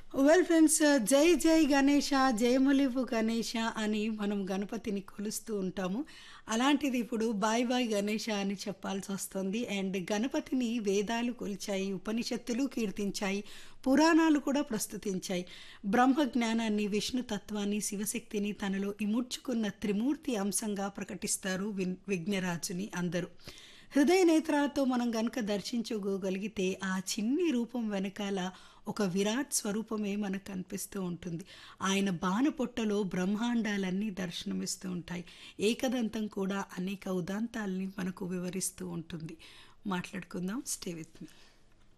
well friends జై జై గణేష జయములివు గణేష అని మనం గణపతిని కొలుస్తూ ఉంటాము అలాంటిది ఇప్పుడు బాయ్ బాయ్ గణేష అని చెప్పాల్సి వస్తుంది అండ్ గణపతిని వేదాలు కొలిచాయి ఉపనిషత్తులు కీర్తించాయి పురాణాలు కూడా ప్రస్తుతించాయి బ్రహ్మ జ్ఞానాన్ని విష్ణు తత్వాన్ని శివశక్తిని తనలో ఇముడ్చుకున్న త్రిమూర్తి అంశంగా ప్రకటిస్తారు విన్ విఘ్నరాజుని అందరూ హృదయ నేత్రాలతో మనం గనక దర్శించుకోగలిగితే ఆ చిన్ని రూపం వెనకాల ఒక విరాట్ స్వరూపమే మనకు కనిపిస్తూ ఉంటుంది ఆయన బాణపొట్టలో బ్రహ్మాండాలన్నీ దర్శనమిస్తూ ఉంటాయి ఏకదంతం కూడా అనేక ఉదాంతాల్ని మనకు వివరిస్తూ ఉంటుంది మాట్లాడుకుందాం స్టే విత్ మీ